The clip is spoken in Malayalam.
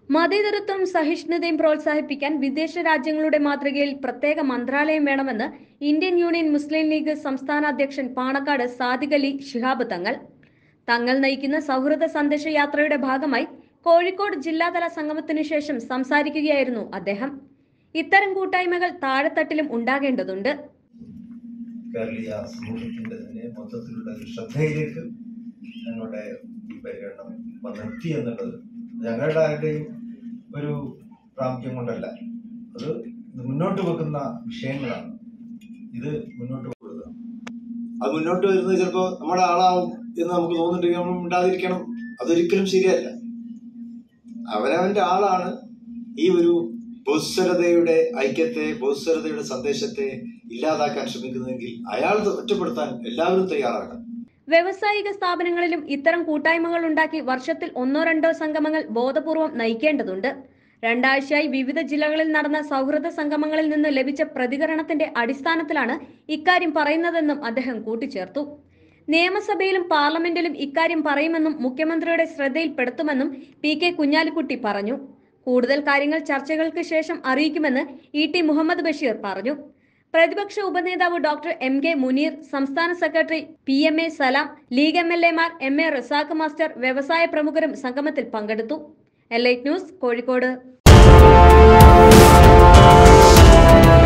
മതേതരത്വം സഹിഷ്ണുതയും പ്രോത്സാഹിപ്പിക്കാൻ വിദേശ രാജ്യങ്ങളുടെ മാതൃകയിൽ പ്രത്യേക മന്ത്രാലയം വേണമെന്ന് ഇന്ത്യൻ യൂണിയൻ മുസ്ലിം ലീഗ് സംസ്ഥാന അധ്യക്ഷൻ പാണക്കാട് സാദിഖ് അലി ശിഹാബ് തങ്ങൾ തങ്ങൾ നയിക്കുന്ന സൗഹൃദ സന്ദേശ യാത്രയുടെ ഭാഗമായി കോഴിക്കോട് ജില്ലാതല സംഗമത്തിനു ശേഷം സംസാരിക്കുകയായിരുന്നു അദ്ദേഹം ഇത്തരം കൂട്ടായ്മകൾ താഴെത്തട്ടിലും ഉണ്ടാകേണ്ടതുണ്ട് കേരളീയ സമൂഹത്തിന്റെ തന്നെ മൊത്തത്തിലുള്ള ഒരു ശ്രദ്ധയിലേക്ക് ഞങ്ങളുടെ ഈ പര്യടനം വന്നെത്തി എന്നുള്ളത് ഞങ്ങളുടെ ആരുടെയും ഒരു പ്രാമുഖ്യം കൊണ്ടല്ല അത് ഇത് മുന്നോട്ട് വെക്കുന്ന വിഷയങ്ങളാണ് ഇത് മുന്നോട്ട് കൊടുക്കുക അത് മുന്നോട്ട് വരുന്നത് ചിലപ്പോൾ നമ്മുടെ ആളാവും എന്ന് നമുക്ക് തോന്നുന്നുണ്ടെങ്കിൽ നമ്മൾ ഉണ്ടാതിരിക്കണം അതൊരിക്കലും ശരിയല്ല അവനവന്റെ ആളാണ് ഈ ഒരു ബഹുസ്വരതയുടെ ഐക്യത്തെ ബഹുസ്വരതയുടെ സന്ദേശത്തെ ഇല്ലാതാക്കാൻ ശ്രമിക്കുന്നതെങ്കിൽ അയാൾ ഒറ്റപ്പെടുത്താൻ എല്ലാവരും തയ്യാറാകണം വ്യവസായിക സ്ഥാപനങ്ങളിലും ഇത്തരം കൂട്ടായ്മകൾ ഉണ്ടാക്കി വർഷത്തിൽ ഒന്നോ രണ്ടോ സംഗമങ്ങൾ ബോധപൂർവം നയിക്കേണ്ടതുണ്ട് രണ്ടാഴ്ചയായി വിവിധ ജില്ലകളിൽ നടന്ന സൗഹൃദ സംഗമങ്ങളിൽ നിന്ന് ലഭിച്ച പ്രതികരണത്തിന്റെ അടിസ്ഥാനത്തിലാണ് ഇക്കാര്യം പറയുന്നതെന്നും അദ്ദേഹം കൂട്ടിച്ചേർത്തു നിയമസഭയിലും പാർലമെന്റിലും ഇക്കാര്യം പറയുമെന്നും മുഖ്യമന്ത്രിയുടെ ശ്രദ്ധയിൽപ്പെടുത്തുമെന്നും പി കെ കുഞ്ഞാലിക്കുട്ടി പറഞ്ഞു കൂടുതൽ കാര്യങ്ങൾ ചർച്ചകൾക്ക് ശേഷം അറിയിക്കുമെന്ന് ഇ ടി മുഹമ്മദ് ബഷീർ പറഞ്ഞു പ്രതിപക്ഷ ഉപനേതാവ് ഡോക്ടർ എം കെ മുനീർ സംസ്ഥാന secretary P M A Salam league M L എമാർ എം എ റസാഖ് മാസ്റ്റർ വ്യവസായ പ്രമുഖരും സംഗമത്തിൽ പങ്കെടുത്തു എൽ ന്യൂസ് കോഴിക്കോട്